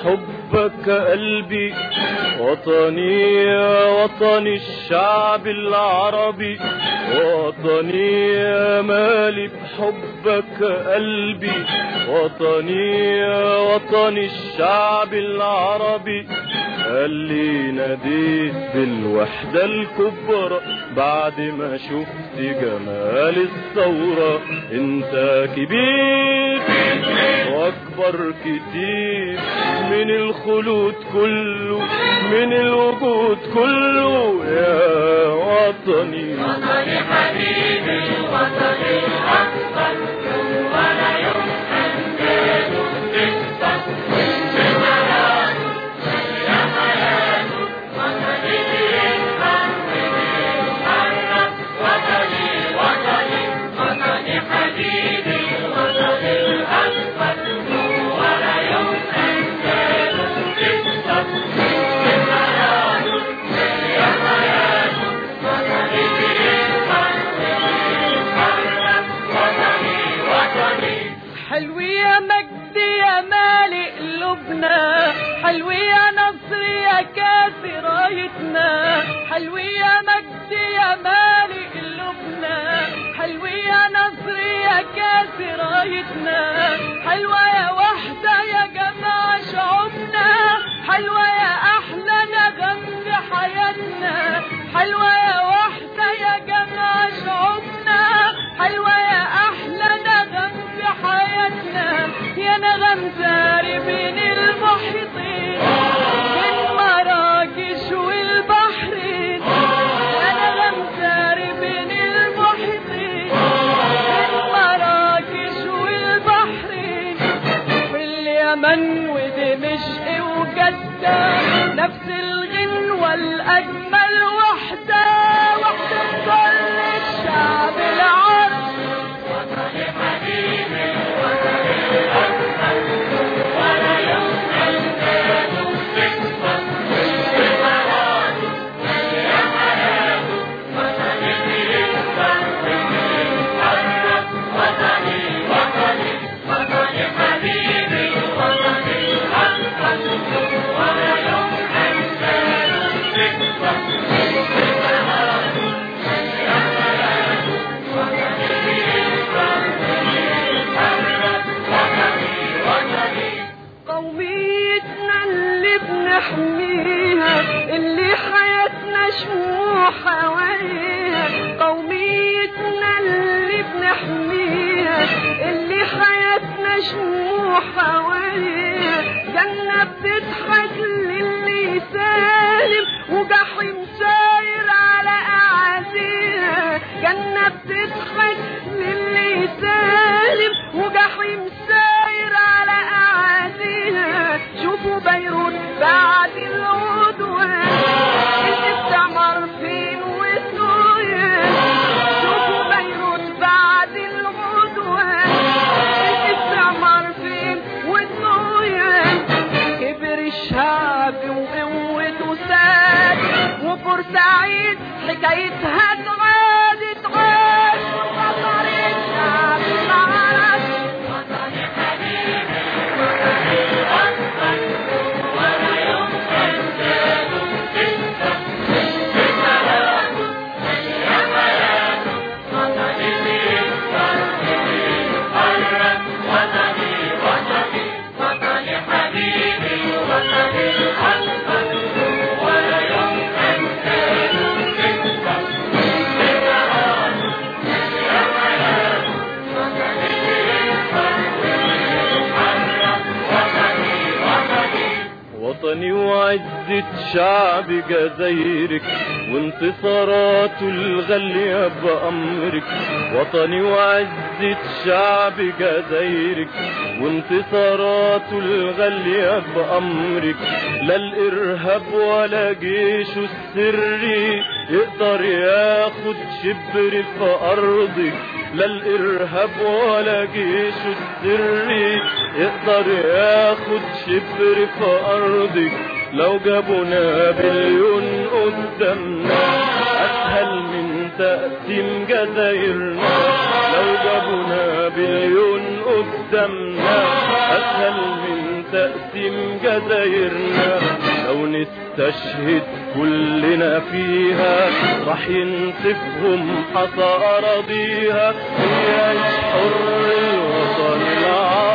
بحبك قلبي وطني يا وطني الشعب العربي وطني يا مالي بحبك قلبي وطني يا وطني الشعب العربي قال لي ناديت بالوحدة الكبرى بعد ما شفت جمال الثورة انت كبير واكبر كتير من الخلود كله من الوجود كله يا وطني وطني حبيبي وطني الأكبر يوم ولا يوم أنداده تكبر جمالاته يا حياته وطني بيكبر وبيتحرك وطني وطني وطني حبيبي وطني الأكبر يوم ولا يوم أنداده تكبر جمالاته يا حياته وطني بيكبر وبيتحرك وطني وطني حلو يا مجد يا مالي قلوبنا حلو يا نصر يا كافي رايتنا حلو يا مجد يا مالي قلوبنا حلو يا نصر يا كافي رايتنا حلوة يا وحدة يا جماعة شعوبنا حلوة يا أحلى نغم بحياتنا حلوة يا وحدة يا جماعة شعوبنا حلوة يا أحلى نغم في حياتنا يا نغم ساري بين المحيطين بين مراكش والبحرين يا نغم ساري بين المحيطين بين مراكش والبحرين في اليمن ودمشق وجدة نفس الغنوة الأجمل وحدة وحدة كل الشعب العربي وطني حبيبي وطني الأكبر ولا يوم أنداده تكبر جمالاته يا حياته وطني بيكبر وبيتحرك وطني وطني وطني حبيبي وطني الأكبر ولا يوم أنداده تكبر جمالاته يا حياته وطني بيكبر وبيتحرك وطني وطني قوميتنا اللي بنحميها اللي حياتنا شموع حواليها قوميتنا اللي بنحميها اللي حياتنا شموع حواليها جنة بتضحك للي سالم وجحيم ساير على أعاديها جنة بتضحك للي سالم وجحيم ساير على أعاديها شوفوا بيروت بعد العدوان الاستعمار فين وسوريا شوفوا بيروت بعد العدوان الاستعمار فين وسوريا كبر الشعب وقوته ساد وبورسعيد حكايتها تعاد تعاد وخطر الشعب العربي وطني حبيبي وطني الأكبر ولا يوم أنداده تكبر جمالاته يا حياته وطني بيكبر وبيتحرك وطني وطني وطني حبيبي وطني الأكبر ولا يوم أنداده تكبر جمالاته يا حياته وطني بيكبر وبيتحرك وطني وطني وطني وعزة شعب جزايرك وانتصاراته الغالية بأمرك وطني وعزة شعب جزايرك وانتصاراته الغالية بأمرك لا الإرهاب ولا جيشه السري يقدر ياخد شبر في أرضك لا الإرهاب ولا جيشه السري يقدر ياخد شبر في أرضك لو جابوا نابليون قدامنا أسهل من تقسيم جزايرنا لو جابوا نابليون قدامنا أسهل من تقسيم جزايرنا جزايرنا لو نستشهد كلنا فيها راح ينسفهم حصى أراضيها ويعيش حر الوطن العربي